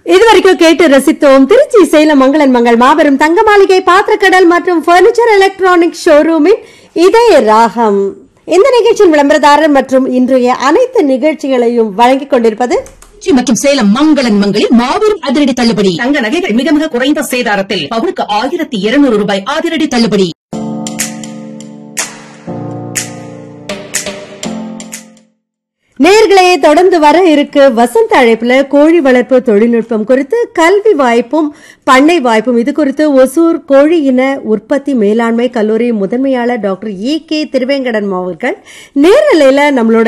இதுவரைக்கும் கேட்டு ரசித்தோம் திருச்சி சேலம் மங்களன் மங்கள் மாபெரும் தங்க மாளிகை பாத்திரக்கடல் மற்றும் பர்னிச்சர் எலக்ட்ரானிக் ஷோரூமின் இதய ராகம் இந்த நிகழ்ச்சியின் விளம்பரதாரர் மற்றும் இன்றைய அனைத்து நிகழ்ச்சிகளையும் வழங்கிக் கொண்டிருப்பது திருச்சி மற்றும் சேலம் மங்களன் மங்களில் மாபெரும் அதிரடி தள்ளுபடி தங்க நகைகள் மிக மிக குறைந்த சேதாரத்தில் பவுனுக்கு ஆயிரத்தி இருநூறு ரூபாய் அதிரடி தள்ளுபடி நேர்களே தொடர்ந்து வர இருக்கு வசந்த அழைப்புல கோழி வளர்ப்பு தொழில்நுட்பம் குறித்து கல்வி வாய்ப்பும் பண்ணை வாய்ப்பும் இது குறித்து ஒசூர் கோழி இன உற்பத்தி மேலாண்மை கல்லூரி முதன்மையாளர் டாக்டர் ஏ கே திருவேங்கடன் அவர்கள் நேரலையில நம்மளோட